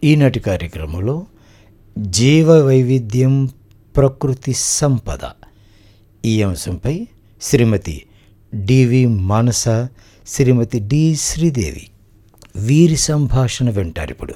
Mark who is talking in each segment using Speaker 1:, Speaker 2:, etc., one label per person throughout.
Speaker 1: ఈనాటి కార్యక్రమంలో జీవ వైవిధ్యం ప్రకృతి సంపద ఈ అంశంపై శ్రీమతి డివి మానస శ్రీమతి డి శ్రీదేవి వీరి సంభాషణ వింటారిప్పుడు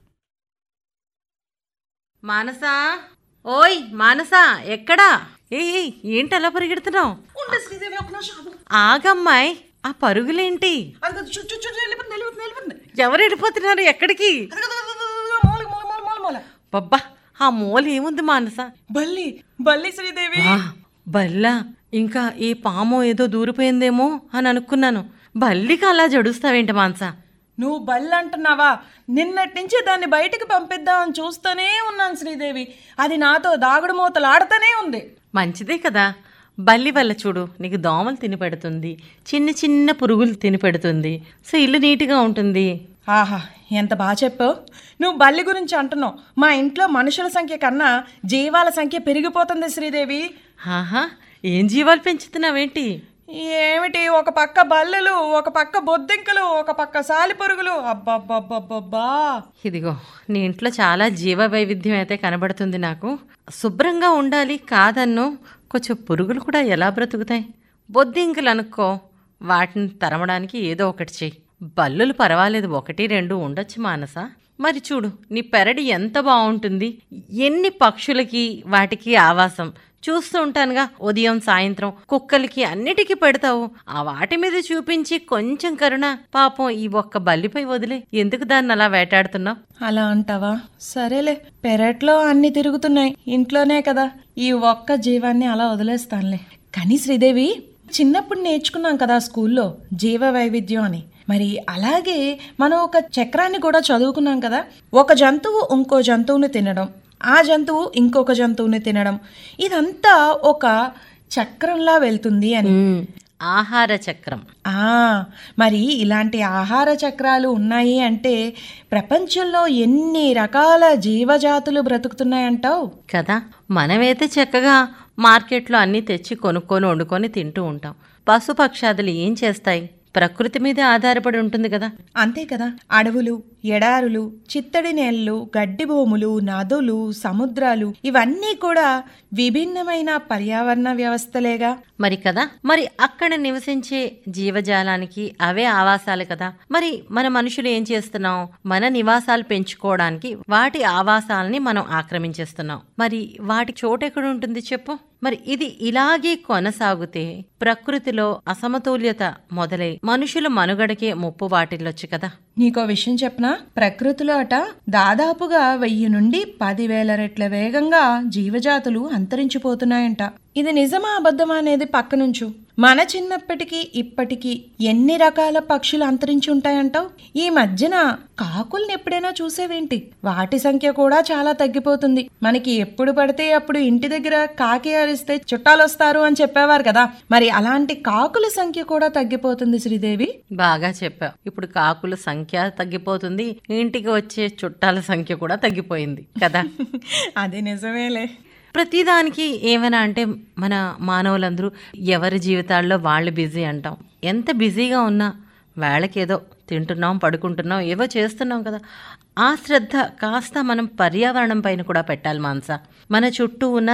Speaker 2: మానసా ఓయ్ మానసా ఎక్కడా ఏ ఏంటి అలా పరిగెడుతున్నావు
Speaker 3: ఉండు శ్రీదేవి ఒక నిమిషం ఆగు.
Speaker 2: ఆగమ్మాయ్ ఆ పరుగులేంటి
Speaker 3: అది కాదు, చు- చు- చు- వెళ్ళిపోతుంది వెళ్ళిపోతుంది వెళ్ళిపోతుంది
Speaker 2: ఎవరు వెళ్ళిపోతున్నారు ఎక్కడికి
Speaker 3: అది కాదు, అది కాదు, అది కాదు, మూల మూల మూల మూల మూల
Speaker 2: బబ్బా ఆ మూల ఏముంది మానస
Speaker 3: బల్లి బల్లి శ్రీదేవి
Speaker 2: వా, బల్లా ఇంకా ఈ పాము ఏదో దూరిపోయిందేమో అని అనుకున్నాను బల్లికి అలా జడుస్తావేంటి మానస
Speaker 3: నువ్వు బల్లి అంటున్నావా నిన్నటి నుంచి దాన్ని బయటికి పంపిద్దామని చూస్తూనే ఉన్నాను శ్రీదేవి అది నాతో దాగుడు మూతలు ఆడుతూనే ఉంది
Speaker 2: మంచిదే కదా బల్లి వల్ల చూడు నీకు దోమలు తిని పెడుతుంది చిన్న చిన్న పురుగులు తిని పెడుతుంది సో ఇల్లు నీట్గా ఉంటుంది
Speaker 3: ఆహా ఎంత బాగా చెప్పావు నువ్వు బల్లి గురించి అంటున్నావు మా ఇంట్లో మనుషుల సంఖ్య కన్నా జీవాల సంఖ్య పెరిగిపోతుంది శ్రీదేవి
Speaker 2: ఆహా ఏం జీవాలు పెంచుతున్నావేంటి
Speaker 3: ఏమిటి ఒక పక్క బల్లెలు ఒక పక్క బొద్దింకలు ఒక పక్క సాలిపురుగులు అబ్బబ్బబ్బబ్బబ్బా
Speaker 2: ఇదిగో నీ ఇంట్లో చాలా జీవ వైవిధ్యం అయితే కనబడుతుంది నాకు శుభ్రంగా ఉండాలి కాదన్ను కొంచెం పురుగులు కూడా ఎలా బ్రతుకుతాయి బొద్దింకలు అనుకో వాటిని తరమడానికి ఏదో ఒకటి చెయ్యి బల్లులు పర్వాలేదు ఒకటి రెండు ఉండొచ్చు మానస మరి చూడు నీ పెరడి ఎంత బాగుంటుంది ఎన్ని పక్షులకి వాటికి ఆవాసం చూస్తూ ఉంటానుగా ఉదయం సాయంత్రం కుక్కలకి అన్నిటికీ పెడతావు ఆ వాటి మీద చూపించి కొంచెం కరుణ పాపం ఈ ఒక్క బల్లిపై వదిలే ఎందుకు దాన్ని అలా వేటాడుతున్నావు
Speaker 3: అలా అంటావా సరేలే పెరట్లో అన్ని తిరుగుతున్నాయి ఇంట్లోనే కదా ఈ ఒక్క జీవాన్ని అలా వదిలేస్తానులే కానీ శ్రీదేవి చిన్నప్పుడు నేర్చుకున్నాం కదా స్కూల్లో జీవ వైవిధ్యం అని మరి అలాగే మనం ఒక చక్రాన్ని కూడా చదువుకున్నాం కదా ఒక జంతువు ఇంకో జంతువుని తినడం ఆ జంతువు ఇంకొక జంతువుని తినడం ఇదంతా ఒక చక్రంలా వెళ్తుంది అని
Speaker 2: ఉమ్, ఆహార చక్రం
Speaker 3: ఆ మరి ఇలాంటి ఆహార చక్రాలు ఉన్నాయి అంటే ప్రపంచంలో ఎన్ని రకాల జీవజాతులు బ్రతుకుతున్నాయంటావు
Speaker 2: కదా మనమైతే చక్కగా మార్కెట్లో అన్నీ తెచ్చి కొనుక్కొని వండుకొని తింటూ ఉంటాం పశుపక్షాదులు ఏం చేస్తాయి ప్రకృతి మీద ఆధారపడి ఉంటుంది కదా
Speaker 3: అంతే కదా అడవులు ఎడారులు చిత్తడి నేలలు గడ్డి భూములు నదులు సముద్రాలు ఇవన్నీ కూడా విభిన్నమైన పర్యావరణ వ్యవస్థలేగా
Speaker 2: మరి కదా మరి అక్కడ నివసించే జీవజాలానికి అవే ఆవాసాలు కదా మరి మన మనుషులు ఏం చేస్తున్నాం మన నివాసాలు పెంచుకోవడానికి వాటి ఆవాసాలని మనం ఆక్రమించేస్తున్నాం మరి వాటి చోటు ఎక్కడ ఉంటుంది చెప్పు మరి ఇది ఇలాగే కొనసాగితే ప్రకృతిలో అసమతుల్యత మొదలై మనుషుల మనుగడకే ముప్పు వాటిల్లొచ్చు కదా
Speaker 3: నీకో విషయం చెప్పనా ప్రకృతిలో అట దాదాపుగా వెయ్యి నుండి పదివేల రెట్ల వేగంగా జీవజాతులు అంతరించిపోతున్నాయంట ఇది నిజమా అబద్ధమా అనేది పక్కనుంచు మన చిన్నప్పటికీ ఇప్పటికీ ఎన్ని రకాల పక్షులు అంతరించి ఉంటాయంటావు ఈ మధ్యన కాకుల్ని ఎప్పుడైనా చూసేవేంటి వాటి సంఖ్య కూడా చాలా తగ్గిపోతుంది మనకి ఎప్పుడు పడితే అప్పుడు ఇంటి దగ్గర కాకి అరిస్తే చుట్టాలు వస్తారు అని చెప్పేవారు కదా మరి అలాంటి కాకుల సంఖ్య కూడా తగ్గిపోతుంది శ్రీదేవి
Speaker 2: బాగా చెప్పావు ఇప్పుడు కాకుల సంఖ్య తగ్గిపోతుంది ఇంటికి వచ్చే చుట్టాల సంఖ్య కూడా తగ్గిపోయింది కదా
Speaker 3: అది నిజమేలే
Speaker 2: ప్రతిదానికి ఏమైనా అంటే మన మానవులందరూ ఎవరి జీవితాల్లో వాళ్ళు బిజీ అంటాం ఎంత బిజీగా ఉన్నా వాళ్ళకేదో తింటున్నాం పడుకుంటున్నాం ఏవో చేస్తున్నాం కదా ఆ శ్రద్ధ కాస్త మనం పర్యావరణం పైన కూడా పెట్టాలి మానస మన చుట్టూ ఉన్న